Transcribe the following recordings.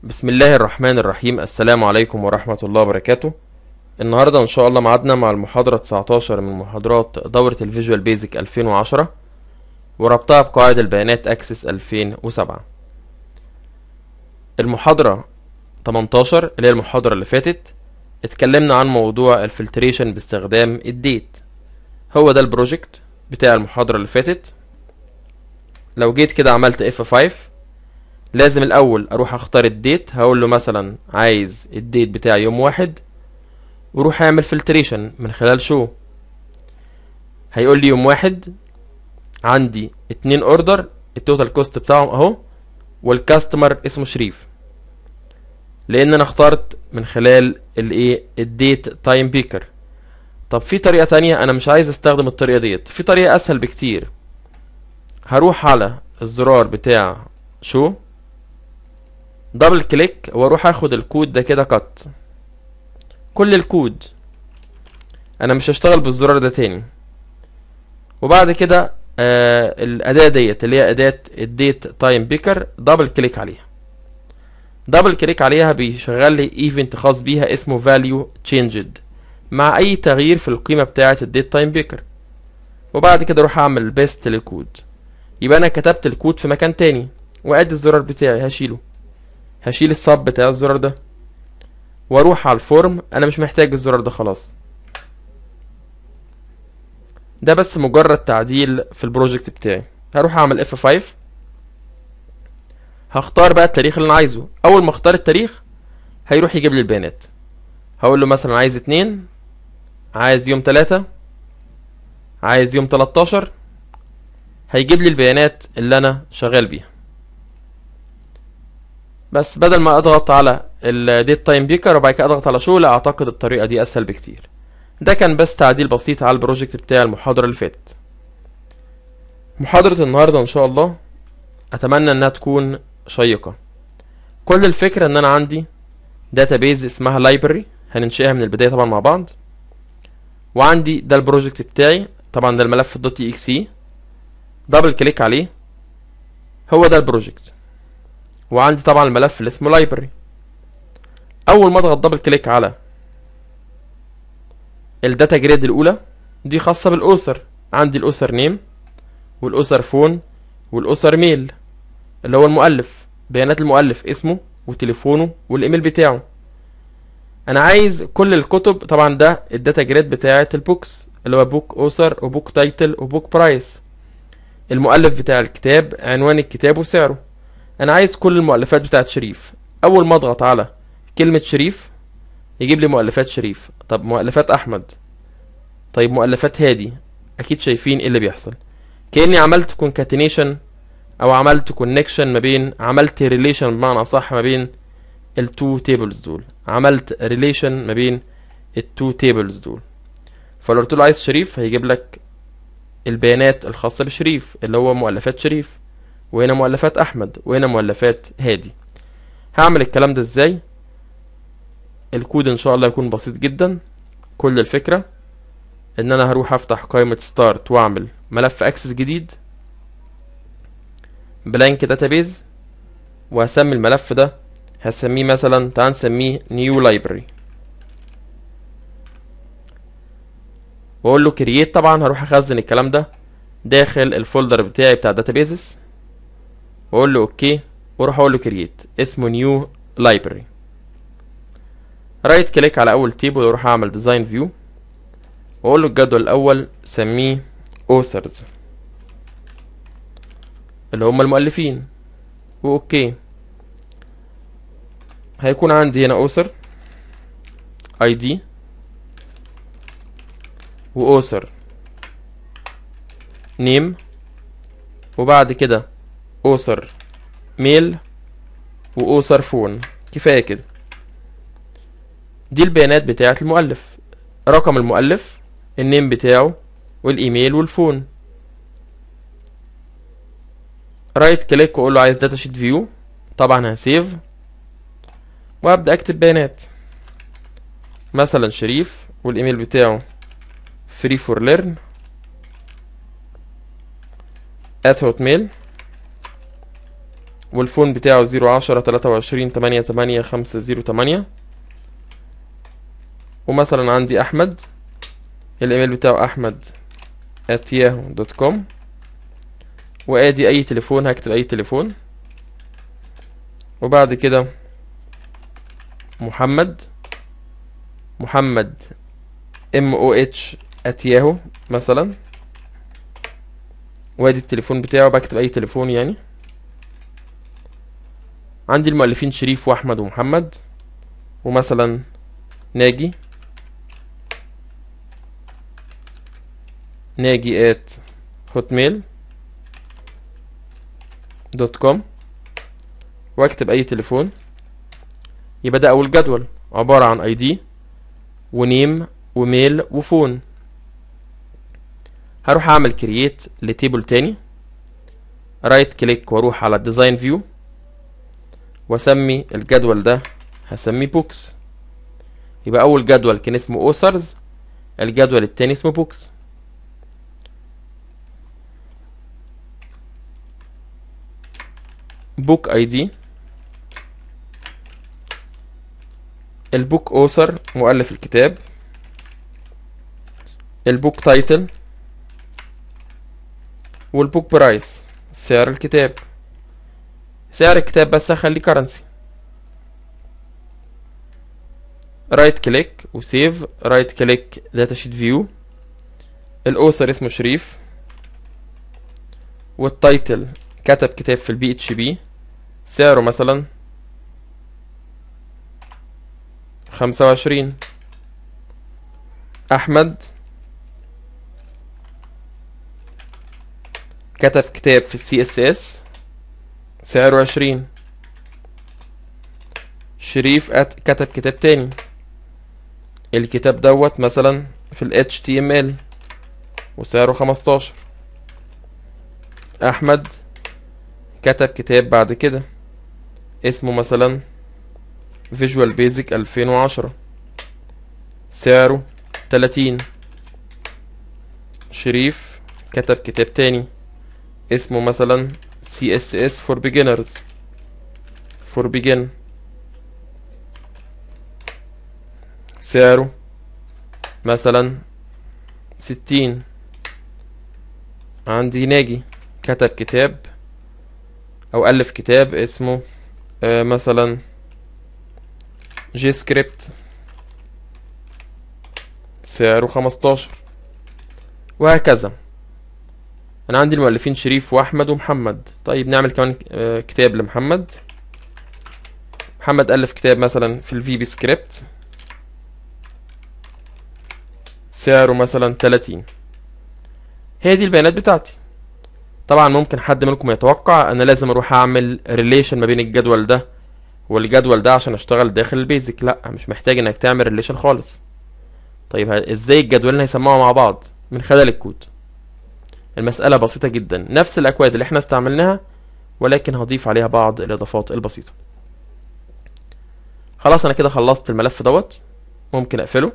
بسم الله الرحمن الرحيم السلام عليكم ورحمة الله وبركاته النهاردة إن شاء الله معادنا مع المحاضرة 19 من محاضرات دورة الفيجوال بيزك 2010 وربطها بقواعد البيانات أكسس 2007 المحاضرة 18 اللي هي المحاضرة اللي فاتت اتكلمنا عن موضوع الفلتريشن باستخدام الديت هو ده البروجكت بتاع المحاضرة اللي فاتت لو جيت كده عملت F5 لازم الاول اروح اختار الديت هقول له مثلا عايز الديت بتاعي يوم واحد وروح اعمل فلتريشن من خلال شو هيقول لي يوم واحد عندي اتنين اوردر التوتال كوست بتاعهم اهو والكاستمر اسمه شريف لان انا اخترت من خلال الايه الديت تايم بيكر طب في طريقة تانية انا مش عايز استخدم الطريقة ديت في طريقة اسهل بكتير هروح على الزرار بتاع شو دبل كليك واروح اخد الكود ده كده كات كل الكود انا مش هشتغل بالزرار ده تاني وبعد كده آه الاداة ديت اللي هي اداة الديت تايم بيكر دبل كليك عليها دبل كليك عليها بيشغل لي ايفنت خاص بيها اسمه value changed مع اي تغيير في القيمة بتاعة الديت تايم بيكر وبعد كده اروح اعمل بيست للكود يبقى انا كتبت الكود في مكان تاني وادي الزرار بتاعي هشيله هشيل الصب بتاع الزرار ده واروح على الفورم انا مش محتاج الزرار ده خلاص ده بس مجرد تعديل في البروجكت بتاعي هروح اعمل F5 هختار بقى التاريخ اللي انا عايزه اول ما اختار التاريخ هيروح يجيب لي البيانات هقول له مثلا عايز اتنين عايز يوم تلاتة عايز يوم تلاتاشر هيجيب لي البيانات اللي انا شغال بيها بس بدل ما اضغط على الديت تايم بيكر وبعد كده اضغط على شو لا اعتقد الطريقه دي اسهل بكتير ده كان بس تعديل بسيط على البروجكت بتاع المحاضره اللي فاتت محاضره النهارده ان شاء الله اتمنى انها تكون شيقه كل الفكره ان انا عندي داتابيز اسمها لايبرري هننشئها من البدايه طبعا مع بعض وعندي ده البروجكت بتاعي طبعا ده الملف دوت اي اكس اي دبل كليك عليه هو ده البروجكت وعندي طبعا الملف اللي اسمه library اول ما اضغط دبل كليك على الداتا جريد الاولى دي خاصه بالاوسر عندي الاوسر نيم والاوسر فون والاوسر ميل اللي هو المؤلف بيانات المؤلف اسمه وتليفونه والايميل بتاعه انا عايز كل الكتب طبعا ده الداتا جريد بتاعه البوكس اللي هو بوك اوسر وبوك تايتل وبوك برايس المؤلف بتاع الكتاب عنوان الكتاب وسعره انا عايز كل المؤلفات بتاعت شريف اول ما اضغط على كلمة شريف يجيب لي مؤلفات شريف طب مؤلفات احمد طيب مؤلفات هادي اكيد شايفين ايه اللي بيحصل كاني عملت كونكاتينيشن او عملت كونكشن ما بين عملت ريليشن بمعنى صح ما بين التو تيبلز دول عملت ريليشن ما بين التو تيبلز دول فلو قلت له عايز شريف هيجيب لك البيانات الخاصة بشريف اللي هو مؤلفات شريف وهنا مؤلفات احمد وهنا مؤلفات هادي هعمل الكلام ده ازاي الكود ان شاء الله يكون بسيط جدا كل الفكرة ان انا هروح افتح قائمة ستارت واعمل ملف اكسس جديد بلانك داتابيز وهسمي الملف ده هسميه مثلا تعال نسميه نيو لايبرري واقول له كرييت طبعا هروح اخزن الكلام ده داخل الفولدر بتاعي بتاع داتابيزز واقول له اوكي واروح اقول له كرييت اسمه نيو لايبرري رايت كليك على اول تيبل واروح اعمل ديزاين فيو واقول له الجدول الاول سميه اوثرز اللي هم المؤلفين واوكي هيكون عندي هنا اوثر اي دي واوثر نيم وبعد كده اوسر ميل واوسر فون كفايه كده دي البيانات بتاعه المؤلف رقم المؤلف النيم بتاعه والايميل والفون رايت كليك واقول له عايز داتا شيت فيو طبعا هسيف وابدا اكتب بيانات مثلا شريف والايميل بتاعه free for learn at hotmail والفون بتاعه زيرو عشرة تلاتة وعشرين تمانية تمانية خمسة زيرو تمانية ومثلا عندي أحمد الإيميل بتاعه أحمد at yahoo.com وادي اي تليفون هكتب اي تليفون وبعد كده محمد محمد ام او اتش at yahoo مثلا وادي التليفون بتاعه بكتب اي تليفون يعني عندي المؤلفين شريف واحمد ومحمد ومثلا ناجي ناجي at hotmail دوت كوم واكتب اي تليفون يبقى ده اول جدول عبارة عن اي دي ونيم وميل وفون هروح اعمل كرييت لتيبل تاني رايت كليك واروح على الديزاين فيو واسمي الجدول ده هسميه بوكس يبقى اول جدول كان اسمه اوسرز الجدول التاني اسمه بوكس بوك اي دي البوك اوثر مؤلف الكتاب البوك تايتل والبوك برايس سعر الكتاب سعر الكتاب بس هخليه كرنسي رايت كليك وسيف رايت كليك داتا شيت فيو الاوثر اسمه شريف والتايتل كتب كتاب في البي اتش بي سعره مثلا خمسة وعشرين أحمد كتب كتاب في السي اس اس سعره عشرين شريف أت- كتب كتاب تاني الكتاب دوت مثلا في ال HTML وسعره خمستاشر أحمد كتب كتاب بعد كده اسمه مثلا فيجوال بيزك 2010 سعره 30 شريف كتب كتاب تاني اسمه مثلا CSS for beginners for begin سعره مثلا 60 عندي ناجي كتب كتاب او الف كتاب اسمه آه مثلا جي سكريبت سعره خمستاشر وهكذا انا عندي المؤلفين شريف واحمد ومحمد طيب نعمل كمان آه كتاب لمحمد محمد الف كتاب مثلا في الفي بي سكريبت سعره مثلا تلاتين هي دي البيانات بتاعتي طبعا ممكن حد منكم يتوقع انا لازم اروح اعمل ريليشن ما بين الجدول ده والجدول ده عشان اشتغل داخل البيزك لا مش محتاج انك تعمل ريليشن خالص طيب ه- ازاي الجدولين هيسمعوا مع بعض من خلال الكود المسألة بسيطة جدا نفس الأكواد اللي احنا استعملناها ولكن هضيف عليها بعض الإضافات البسيطة خلاص أنا كده خلصت الملف دوت ممكن أقفله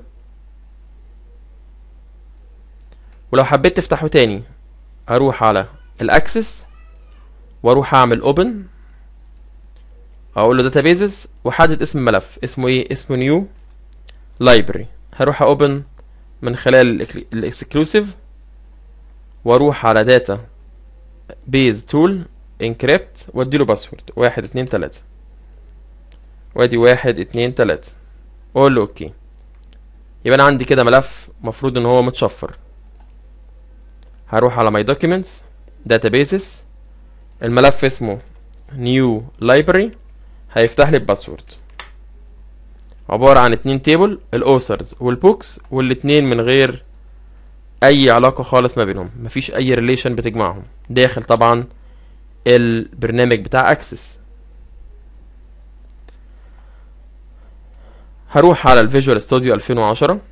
ولو حبيت تفتحه تاني أروح على الأكسس وأروح أعمل أوبن أقول له داتابيزز وأحدد اسم الملف اسمه إيه اسمه نيو لايبرري هروح أوبن من خلال الإكسكلوسيف واروح على داتا بيز تول انكريبت واديله باسورد واحد اتنين تلاتة وادي واحد اتنين تلاتة واقول له اوكي يبقى انا عندي كده ملف مفروض ان هو متشفر هروح على ماي دوكيومنتس داتابيسز الملف اسمه نيو لايبرري هيفتح لي بباسورد عبارة عن اتنين تيبل الاوثرز والبوكس والاتنين من غير اي علاقة خالص ما بينهم مفيش اي ريليشن بتجمعهم داخل طبعا البرنامج بتاع اكسس هروح على الفيجوال ستوديو 2010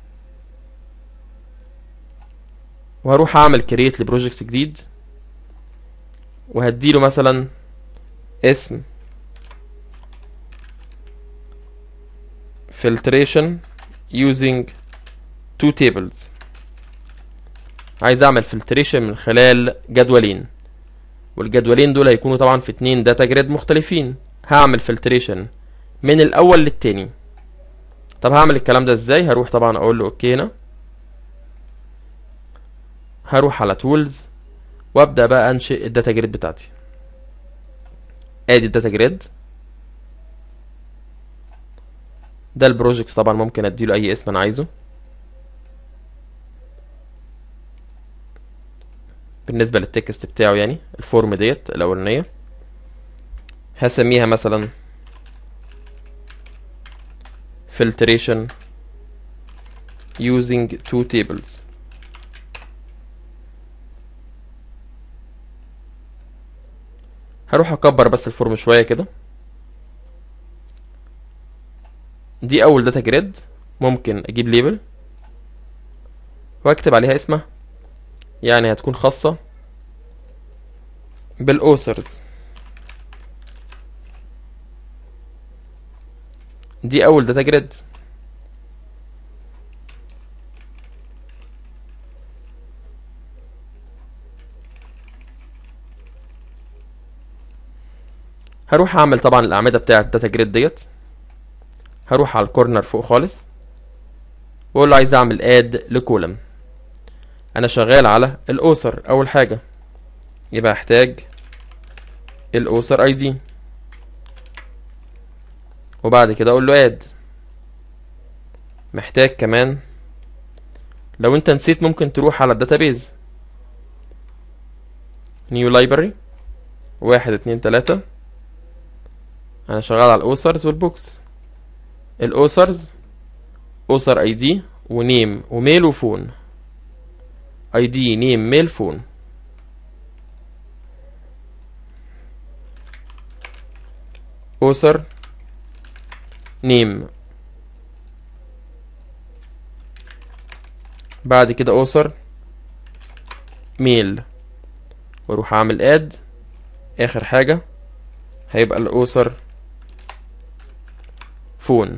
وهروح اعمل كرييت لبروجكت جديد وهديله مثلا اسم filtration using two tables عايز اعمل فلتريشن من خلال جدولين والجدولين دول هيكونوا طبعا في اتنين داتا جريد مختلفين هعمل فلتريشن من الاول للتاني طب هعمل الكلام ده ازاي هروح طبعا اقول له اوكي هنا هروح على تولز وابدا بقى انشئ الداتا جريد بتاعتي ادي الداتا جريد ده البروجكت طبعا ممكن اديله اي اسم انا عايزه بالنسبه للتكست بتاعه يعني الفورم ديت الاولانيه هسميها مثلا filtration using two tables هروح اكبر بس الفورم شويه كده دي اول داتا جريد ممكن اجيب ليبل واكتب عليها اسمها يعني هتكون خاصة بالاوثرز دي اول داتا جريد هروح اعمل طبعا الاعمده بتاعه الداتا جريد ديت هروح على الكورنر فوق خالص واقول له عايز اعمل اد لكولم انا شغال على الاوثر اول حاجه يبقى احتاج الاوثر اي دي وبعد كده اقول له اد محتاج كمان لو انت نسيت ممكن تروح على الداتابيز نيو لايبرري واحد اتنين تلاتة انا شغال على الاوثرز والبوكس الاوثرز اوثر اي دي ونيم وميل وفون اي دي نيم ميل فون اوثر نيم بعد كده اوثر ميل واروح اعمل اد اخر حاجة هيبقى الاوثر فون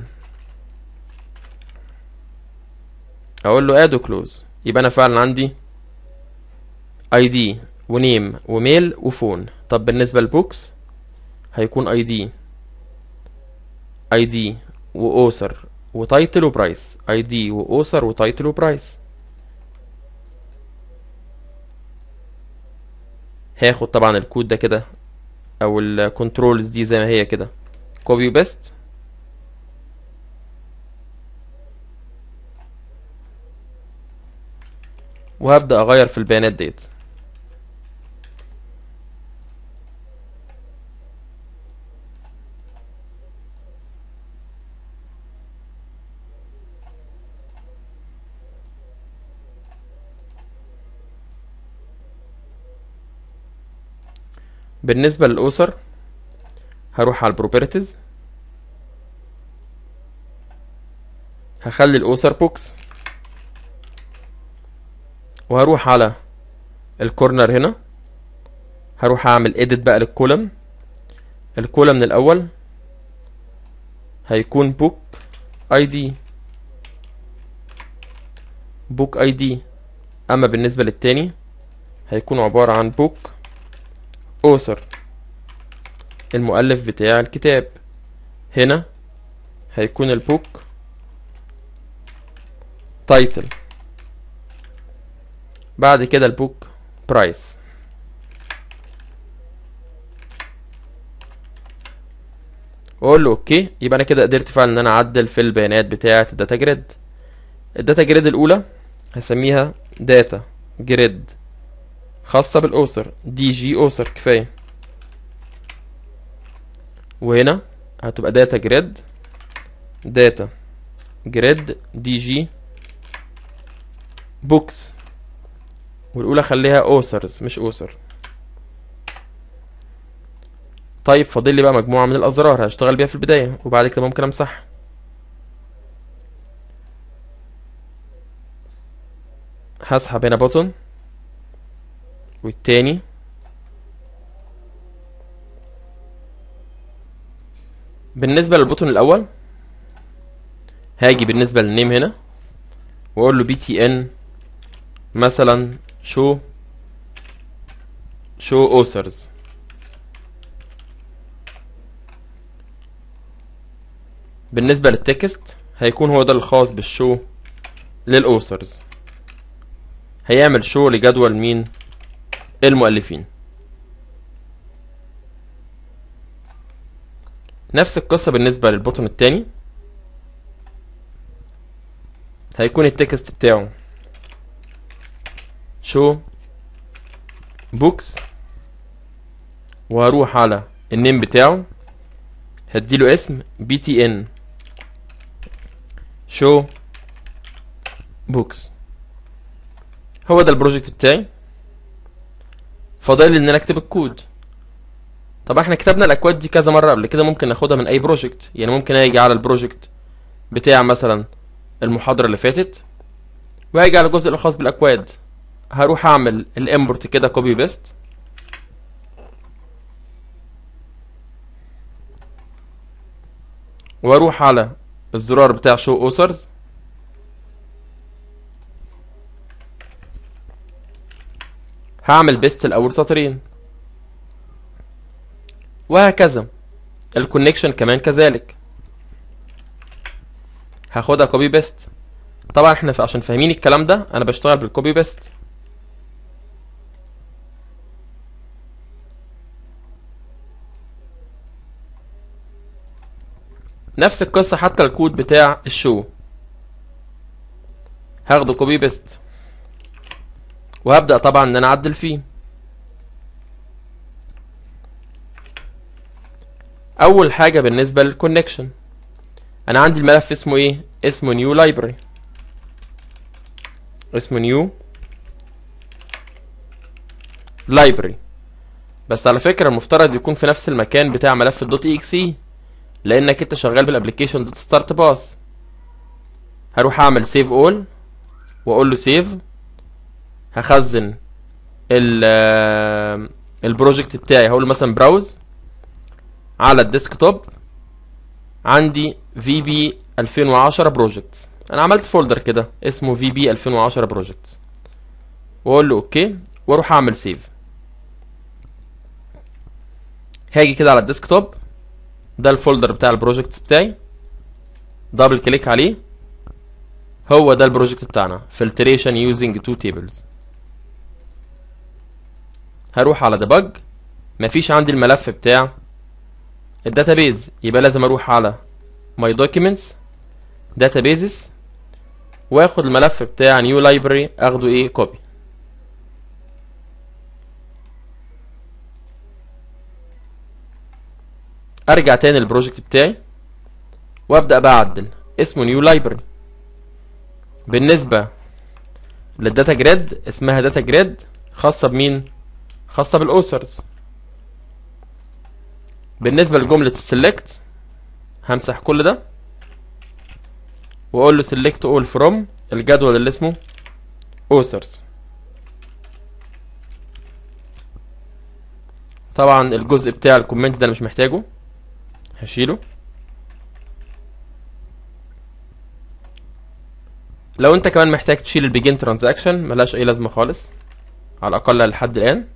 اقول له اد وكلوز يبقى انا فعلا عندي اي دي ونيم وميل وفون طب بالنسبه للبوكس هيكون اي دي اي دي واوثر وتايتل وبرايس اي دي واوثر وتايتل وبرايس هاخد طبعا الكود ده كده او الكنترولز دي زي ما هي كده كوبي وبيست وهبدأ أغير في البيانات ديت بالنسبة للأسر هروح على البروبرتيز هخلي الأسر بوكس وهروح على الكورنر هنا هروح اعمل edit بقى للكولم الكولم من الاول هيكون book id book id اما بالنسبة للتاني هيكون عبارة عن book author المؤلف بتاع الكتاب هنا هيكون البوك title بعد كده البوك برايس واقول له اوكي يبقى انا كده قدرت فعلا ان انا اعدل في البيانات بتاعه الداتا جريد الداتا جريد الاولى هسميها داتا جريد خاصة بالاوثر دي جي اوثر كفاية وهنا هتبقى داتا جريد داتا جريد دي جي بوكس والاولى خليها اوثرز مش اوثر طيب فاضل لي بقى مجموعه من الازرار هشتغل بيها في البدايه وبعد كده ممكن امسحها هسحب هنا بوتون والتاني بالنسبة للبوتون الأول هاجي بالنسبة للنيم هنا وأقول له بي تي إن مثلا شو show authors بالنسبة للتكست هيكون هو ده الخاص بالشو للأوثرز هيعمل شو لجدول مين المؤلفين نفس القصة بالنسبة للبوتون التاني هيكون التكست بتاعه شو بوكس وهروح على النيم بتاعه هديله اسم بي تي ان شو بوكس هو ده البروجكت بتاعي فاضل لي ان انا اكتب الكود طبعا احنا كتبنا الاكواد دي كذا مره قبل كده ممكن ناخدها من اي بروجكت يعني ممكن اجي على البروجكت بتاع مثلا المحاضره اللي فاتت واجي على الجزء الخاص بالاكواد هروح اعمل الامبورت كده كوبي بيست واروح على الزرار بتاع شو اوثرز هعمل بيست الاول سطرين وهكذا الكونكشن كمان كذلك هاخدها كوبي بيست طبعا احنا عشان فاهمين الكلام ده انا بشتغل بالكوبي بيست نفس القصة حتى الكود بتاع الشو هاخده كوبي بيست وهبدأ طبعا ان انا اعدل فيه اول حاجة بالنسبة للكونكشن انا عندي الملف اسمه ايه اسمه نيو لايبراري اسمه نيو لايبراري بس على فكرة المفترض يكون في نفس المكان بتاع ملف الدوت اي اكس اي لانك انت شغال بالابلكيشن دوت ستارت باس هروح اعمل سيف اول واقول له سيف هخزن ال البروجكت بتاعي هقول له مثلا براوز على الديسكتوب عندي في بي 2010 بروجكتس انا عملت فولدر كده اسمه في بي 2010 بروجكتس واقول له اوكي واروح اعمل سيف هاجي كده على الديسكتوب ده الفولدر بتاع البروجكتس بتاعي دبل كليك عليه هو ده البروجكت بتاعنا filtration using two tables هروح على debug مفيش عندي الملف بتاع الداتابيز يبقى لازم اروح على my documents databases واخد الملف بتاع new library اخده ايه copy ارجع تاني للبروجكت بتاعي وابدا بعدل اسمه نيو لايبرري بالنسبه للداتا جريد اسمها داتا جريد خاصه بمين خاصه بالاوثرز بالنسبه لجمله السلكت همسح كل ده واقول له select all from الجدول اللي اسمه authors طبعا الجزء بتاع الكومنت ده انا مش محتاجه هشيله لو انت كمان محتاج تشيل البيجن ترانزاكشن ملهاش اي لازمه خالص على الاقل لحد الان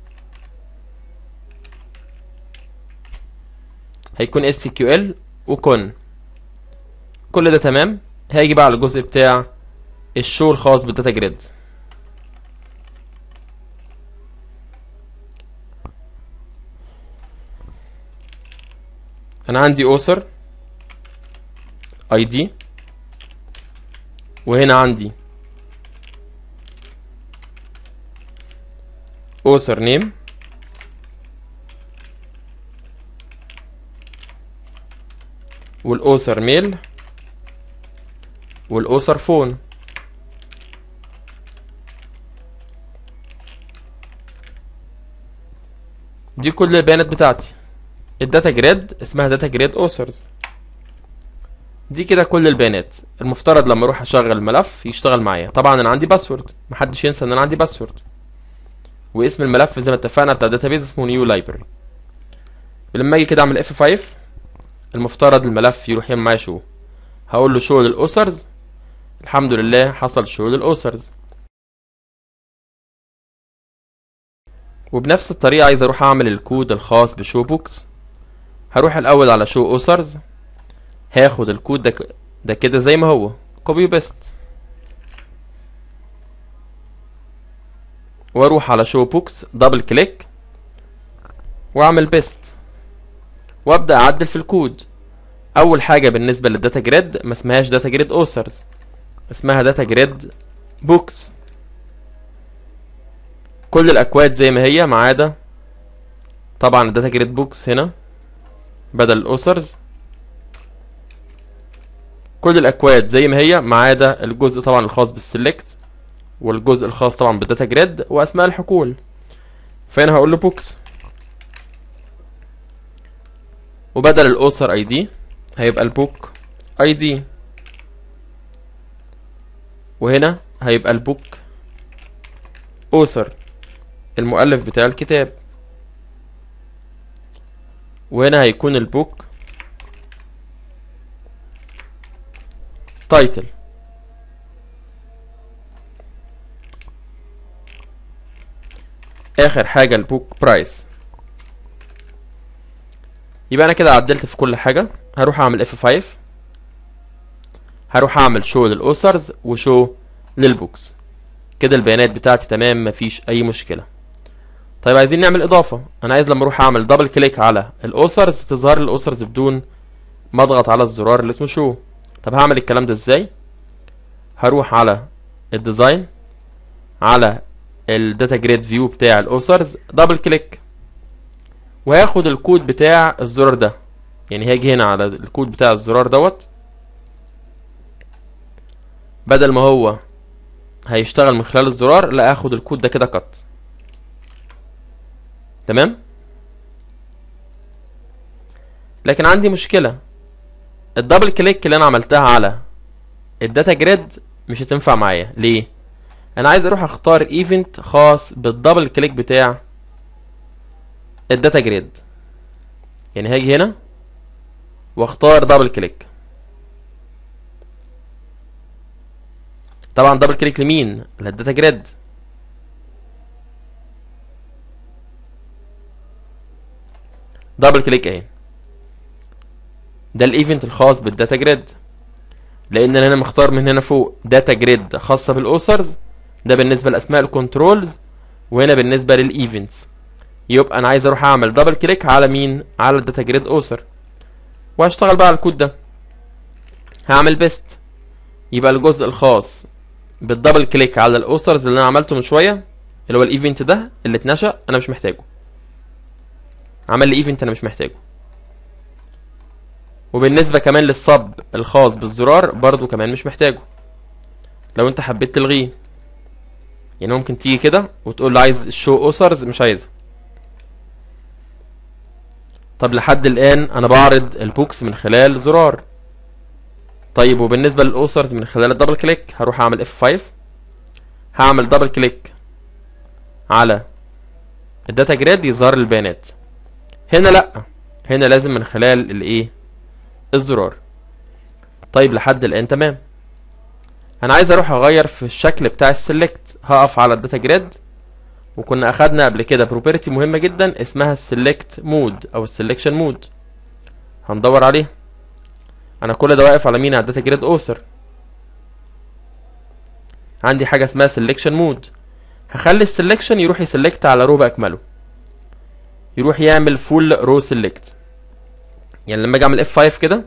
هيكون اس كيو ال وكون كل ده تمام هاجي بقى على الجزء بتاع الشو الخاص بالداتا جريد انا عندي اوثر اي دي وهنا عندي اوثر نيم والاوثر ميل والاوثر فون دي كل البيانات بتاعتي الداتا جريد اسمها داتا جريد اوثرز دي كده كل البيانات المفترض لما اروح اشغل الملف يشتغل معايا طبعا انا عندي باسورد محدش ينسى ان انا عندي باسورد واسم الملف زي ما اتفقنا بتاع الداتابيز اسمه نيو لايبرري لما اجي كده اعمل اف 5 المفترض الملف يروح يعمل معايا شو هقول له شو للاوثرز الحمد لله حصل شو للاوثرز وبنفس الطريقة عايز اروح اعمل الكود الخاص بشو بوكس هروح الاول على شو اوسرز هاخد الكود ده ك- ده كده زي ما هو كوبي بيست واروح على شو بوكس دبل كليك واعمل بيست وابدا اعدل في الكود اول حاجه بالنسبه للداتا جريد ما اسمهاش داتا جريد اوسرز اسمها داتا جريد بوكس كل الاكواد زي ما هي ما عدا طبعا الداتا جريد بوكس هنا بدل الاوسرز كل الاكواد زي ما هي ما عدا الجزء طبعا الخاص بالسلكت والجزء الخاص طبعا بالداتا جريد واسماء الحقول فهنا هقول له بوكس وبدل الاوسر اي دي هيبقى البوك اي دي وهنا هيبقى البوك اوثر المؤلف بتاع الكتاب وهنا هيكون البوك تايتل اخر حاجه البوك برايس يبقى انا كده عدلت في كل حاجه هروح اعمل F5 هروح اعمل شو للاوسرز وشو للبوكس كده البيانات بتاعتي تمام مفيش اي مشكله طيب عايزين نعمل اضافه انا عايز لما اروح اعمل دبل كليك على الاوسرز تظهر لي الاوسرز بدون ما اضغط على الزرار اللي اسمه شو طب هعمل الكلام ده ازاي هروح على الديزاين على الداتا جريد فيو بتاع الاوسرز دبل كليك وهاخد الكود بتاع الزرار ده يعني هاجي هنا على الكود بتاع الزرار دوت بدل ما هو هيشتغل من خلال الزرار لا اخد الكود ده كده قط تمام لكن عندي مشكلة الدبل كليك اللي انا عملتها على الداتا جريد مش هتنفع معايا ليه انا عايز اروح اختار ايفنت خاص بالدبل كليك بتاع الداتا جريد يعني هاجي هنا واختار دبل كليك طبعا دبل كليك لمين للداتا جريد دبل كليك اهي ده الايفنت الخاص بالداتا جريد لان انا هنا مختار من هنا فوق داتا جريد خاصه بالاوسرز ده بالنسبه لاسماء الكنترولز وهنا بالنسبه للايفنتس يبقى انا عايز اروح اعمل دبل كليك على مين على الداتا جريد اوسر وهشتغل بقى على الكود ده هعمل بيست يبقى الجزء الخاص بالدبل كليك على الاوسرز اللي انا عملته من شويه اللي هو الايفنت ده اللي اتنشأ انا مش محتاجه عمل لي ايفنت انا مش محتاجه وبالنسبه كمان للصب الخاص بالزرار برضو كمان مش محتاجه لو انت حبيت تلغيه يعني ممكن تيجي كده وتقول له عايز شو اوسرز مش عايزها طب لحد الان انا بعرض البوكس من خلال زرار طيب وبالنسبه للاوسرز من خلال الدبل كليك هروح اعمل F5 هعمل دبل كليك على الداتا جريد يظهر لي البيانات هنا لا هنا لازم من خلال الايه الزرار طيب لحد الان تمام انا عايز اروح اغير في الشكل بتاع السلكت هقف على الداتا جريد وكنا اخدنا قبل كده بروبرتي مهمه جدا اسمها السلكت مود او السلكشن مود هندور عليها انا كل ده واقف على مين على الداتا جريد اوسر عندي حاجه اسمها سلكشن مود هخلي السلكشن يروح يسلكت على رو باكمله يروح يعمل فول رو سيلكت يعني لما اجي اعمل F5 كده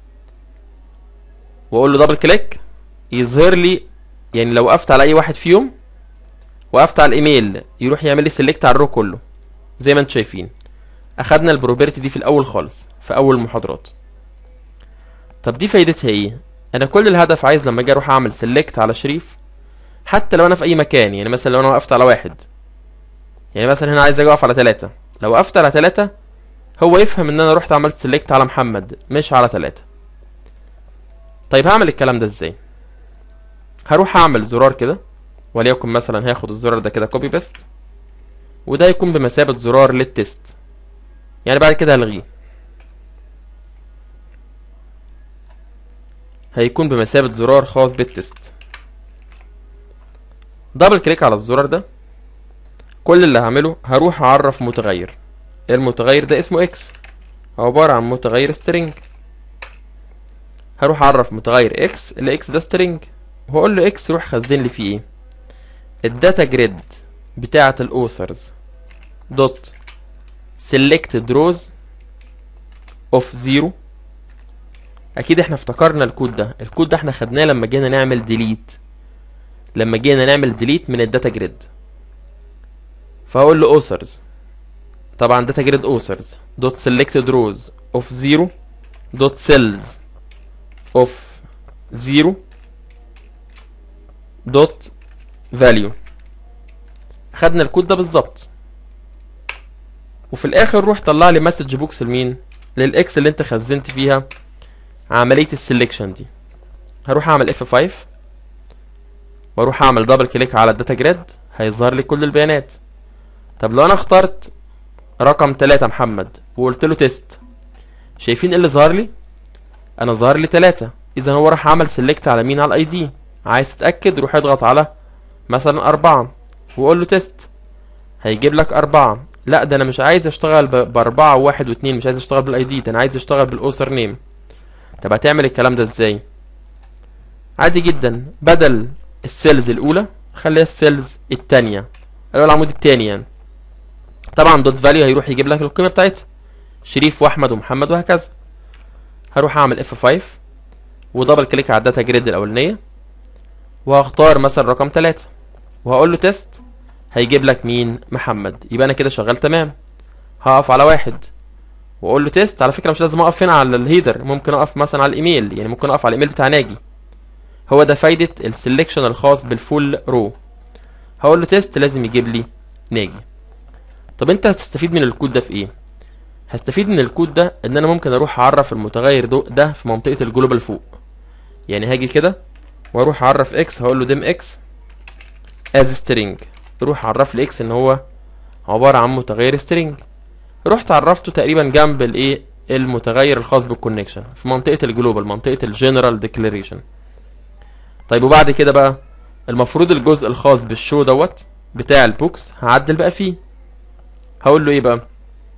واقول له دبل كليك يظهر لي يعني لو وقفت على اي واحد فيهم وقفت على الايميل يروح يعمل لي سيلكت على الرو كله زي ما انتم شايفين اخدنا البروبرتي دي في الاول خالص في اول المحاضرات طب دي فايدتها ايه انا كل الهدف عايز لما اجي اروح اعمل سيلكت على شريف حتى لو انا في اي مكان يعني مثلا لو انا وقفت على واحد يعني مثلا هنا عايز اجي اقف على ثلاثة لو وقفت على ثلاثة هو يفهم ان انا رحت عملت سيلكت على محمد مش على ثلاثة طيب هعمل الكلام ده ازاي هروح اعمل زرار كده وليكن مثلا هاخد الزرار ده كده كوبي بيست وده يكون بمثابة زرار للتست يعني بعد كده هلغيه هيكون بمثابة زرار خاص بالتست دبل كليك على الزرار ده كل اللي هعمله هروح اعرف متغير المتغير ده اسمه اكس عبارة عن متغير string هروح اعرف متغير اكس الاكس ده string وهقول له اكس روح خزن لي فيه ايه الداتا جريد بتاعة الاوثرز دوت selected rows of zero اكيد احنا افتكرنا الكود ده الكود ده احنا خدناه لما جينا نعمل ديليت لما جينا نعمل ديليت من الداتا جريد فهقول له authors طبعا داتا جريد authors دوت selected rows of zero دوت cells of zero دوت value خدنا الكود ده بالظبط وفي الاخر روح طلع لي مسج بوكس لمين للاكس اللي انت خزنت فيها عمليه السلكشن دي هروح اعمل F5 واروح اعمل دبل كليك على الداتا جريد هيظهر لي كل البيانات طب لو انا اخترت رقم 3 محمد وقلت له تيست شايفين ايه اللي ظهر لي انا ظهر لي 3 اذا هو راح عمل سيلكت على مين على الاي دي عايز تتاكد روح اضغط على مثلا أربعة وقول له تيست هيجيب لك أربعة لا ده انا مش عايز اشتغل ب- باربعة وواحد واتنين مش عايز اشتغل بالاي دي ده انا عايز اشتغل بالاوثر نيم طب هتعمل الكلام ده ازاي عادي جدا بدل السيلز الاولى خليها السيلز التانية اللي هو العمود التاني يعني طبعا دوت فاليو هيروح يجيب لك القيمه بتاعتها شريف واحمد ومحمد وهكذا هروح اعمل F5 ودبل كليك على الداتا جريد الاولانيه وهختار مثلا رقم 3 وهقول له تيست هيجيب لك مين محمد يبقى انا كده شغال تمام هقف على واحد واقول له تيست على فكره مش لازم اقف هنا على الهيدر ممكن اقف مثلا على الايميل يعني ممكن اقف على الايميل بتاع ناجي هو ده فايده السلكشن الخاص بالفول رو هقول له تيست لازم يجيب لي ناجي طب انت هتستفيد من الكود ده في ايه هستفيد من الكود ده ان انا ممكن اروح اعرف المتغير ده, ده في منطقه الجلوبال فوق يعني هاجي كده واروح اعرف اكس هقول له ديم اكس از string روح عرف لي اكس ان هو عباره عن متغير string رحت عرفته تقريبا جنب الايه المتغير الخاص بالكونكشن في منطقه الجلوبال منطقه الجنرال ديكلاريشن طيب وبعد كده بقى المفروض الجزء الخاص بالشو دوت بتاع البوكس هعدل بقى فيه هقول له ايه بقى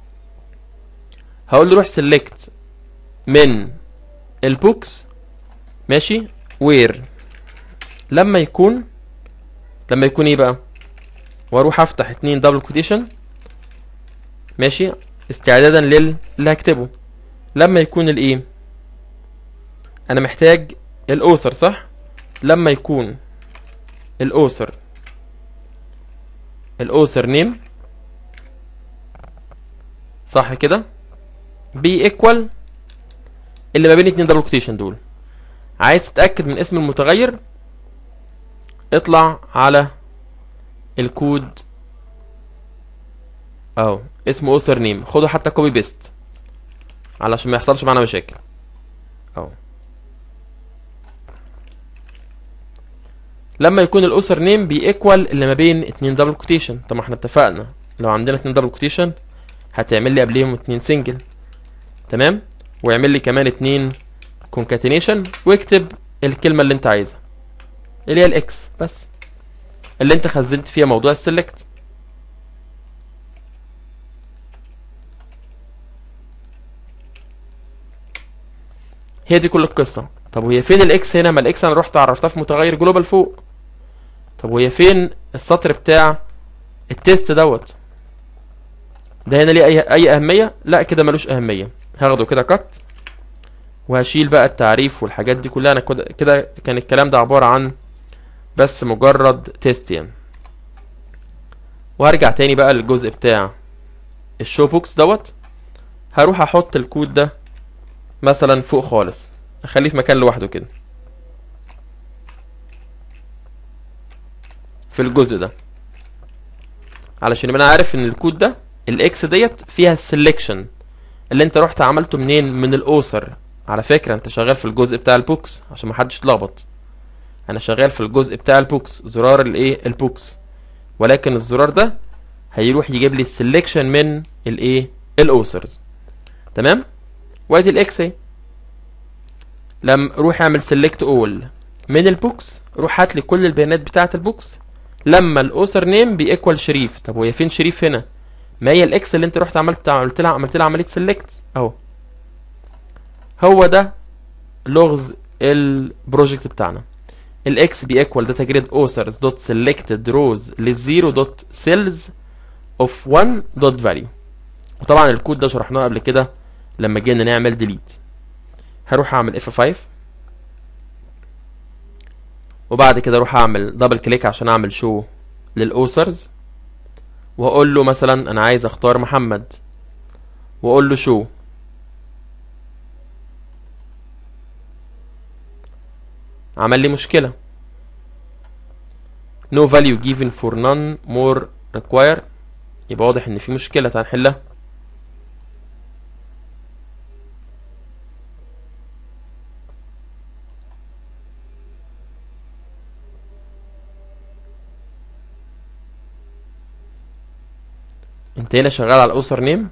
هقول له روح سيلكت من البوكس ماشي وير لما يكون لما يكون ايه بقى واروح افتح اتنين دبل كوتيشن ماشي استعدادا لل اللي هكتبه لما يكون الايه انا محتاج الاوثر صح لما يكون الاوثر الاوثر نيم صح كده بي ايكوال اللي ما بين اتنين دبل كوتيشن دول عايز تتاكد من اسم المتغير اطلع على الكود اهو اسمه اوثر نيم خده حتى كوبي بيست علشان ما يحصلش معانا مشاكل اهو لما يكون الاوثر نيم بيكوال اللي ما بين اتنين دبل كوتيشن طب ما احنا اتفقنا لو عندنا اتنين دبل كوتيشن هتعمل لي قبليهم اتنين سنجل تمام ويعمل لي كمان اتنين كونكاتينيشن واكتب الكلمه اللي انت عايزها اللي هي الاكس بس اللي انت خزنت فيها موضوع السلكت هي دي كل القصه طب وهي فين الاكس هنا ما الاكس انا رحت عرفتها في متغير جلوبال فوق طب وهي فين السطر بتاع التيست دوت ده هنا ليه اي اي اهميه لا كده ملوش اهميه هاخده كده كت وهشيل بقى التعريف والحاجات دي كلها انا كده كده كان الكلام ده عباره عن بس مجرد تيست يعني وهرجع تاني بقى للجزء بتاع الشو بوكس دوت هروح احط الكود ده مثلا فوق خالص اخليه في مكان لوحده كده في الجزء ده علشان يبقى انا عارف ان الكود ده الاكس ديت فيها السلكشن اللي انت رحت عملته منين من الاوثر على فكره انت شغال في الجزء بتاع البوكس عشان محدش يتلخبط انا شغال في الجزء بتاع البوكس زرار الايه البوكس ولكن الزرار ده هيروح يجيب لي السلكشن من الايه الاوثرز تمام وادي الاكس اهي لما روح اعمل سيلكت اول من البوكس روح هات لي كل البيانات بتاعه البوكس لما الاوثر نيم بيكوال شريف طب وهي فين شريف هنا ما هي الاكس اللي انت رحت عملت عملت لها عملت لها عمليه سيلكت اهو هو ده لغز البروجكت بتاعنا الاكس بيكوال داتا جريد اوثرز دوت سيلكتد روز للزيرو دوت سيلز اوف 1 دوت فاليو وطبعا الكود ده شرحناه قبل كده لما جينا نعمل ديليت هروح اعمل اف 5 وبعد كده اروح اعمل دبل كليك عشان اعمل شو للاوثرز واقول له مثلا انا عايز اختار محمد واقول له شو عمل لي مشكلة no value given for none more require يبقى واضح ان في مشكلة تعال نحلها انت هنا شغال على الاوثر نيم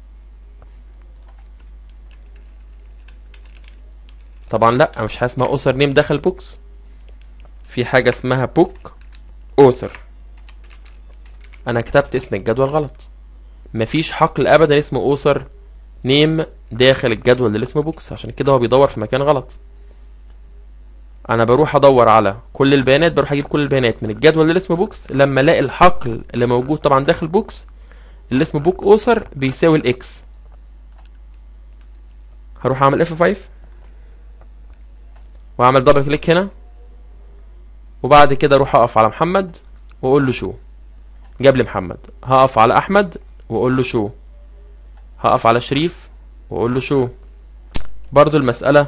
طبعا لا مش حاجه اسمها اوثر نيم داخل بوكس في حاجه اسمها بوك اوثر انا كتبت اسم الجدول غلط مفيش حقل ابدا اسمه اوثر نيم داخل الجدول اللي اسمه بوكس عشان كده هو بيدور في مكان غلط انا بروح ادور على كل البيانات بروح اجيب كل البيانات من الجدول اللي اسمه بوكس لما الاقي الحقل اللي موجود طبعا داخل بوكس اللي اسمه بوك اوثر بيساوي الاكس هروح اعمل اف 5 واعمل دبل كليك هنا وبعد كده اروح اقف على محمد واقول له شو جاب لي محمد هقف على احمد واقول له شو هقف على شريف واقول له شو برضو المسألة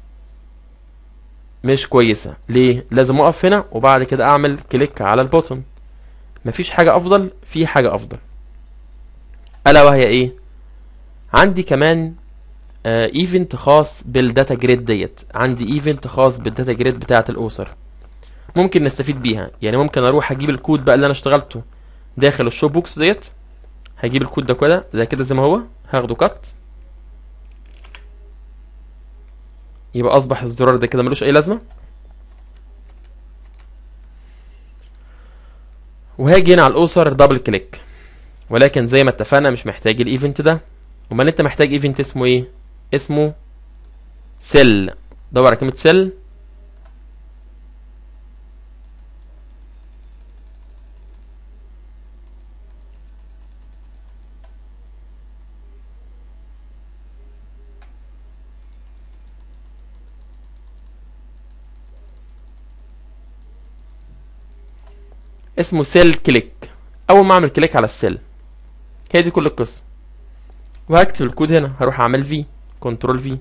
مش كويسة ليه لازم اقف هنا وبعد كده اعمل كليك على البوتن مفيش حاجة افضل في حاجة افضل الا وهي ايه عندي كمان ايفنت خاص بالداتا جريد ديت عندي ايفنت خاص بالداتا جريد بتاعه الاوثر ممكن نستفيد بيها يعني ممكن اروح اجيب الكود بقى اللي انا اشتغلته داخل الشو بوكس ديت هجيب الكود ده كده زي كده زي ما هو هاخده كات يبقى اصبح الزرار ده كده ملوش اي لازمه وهاجي هنا على الاوثر دبل كليك ولكن زي ما اتفقنا مش محتاج الايفنت ده امال انت محتاج ايفنت اسمه ايه اسمه سيل دور على كلمه سيل اسمه سيل كليك اول ما اعمل كليك على السيل هي دي كل القصه وهكتب الكود هنا هروح اعمل في كنترول في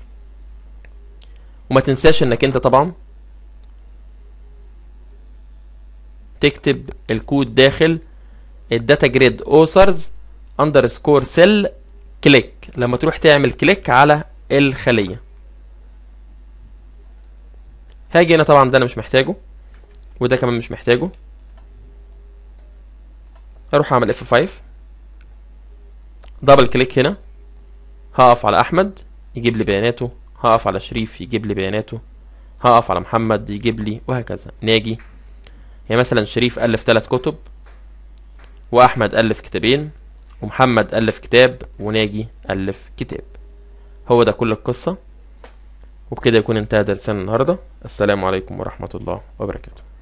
وما تنساش انك انت طبعا تكتب الكود داخل الداتا جريد اوثرز اندرسكور سيل كليك لما تروح تعمل كليك على الخليه هاجي هنا طبعا ده انا مش محتاجه وده كمان مش محتاجه اروح اعمل اف 5 دبل كليك هنا هقف على احمد يجيب لي بياناته هقف على شريف يجيب لي بياناته هقف على محمد يجيب لي وهكذا ناجي يعني مثلا شريف الف ثلاث كتب واحمد الف كتابين ومحمد الف كتاب وناجي الف كتاب هو ده كل القصه وبكده يكون انتهى درسنا النهارده السلام عليكم ورحمه الله وبركاته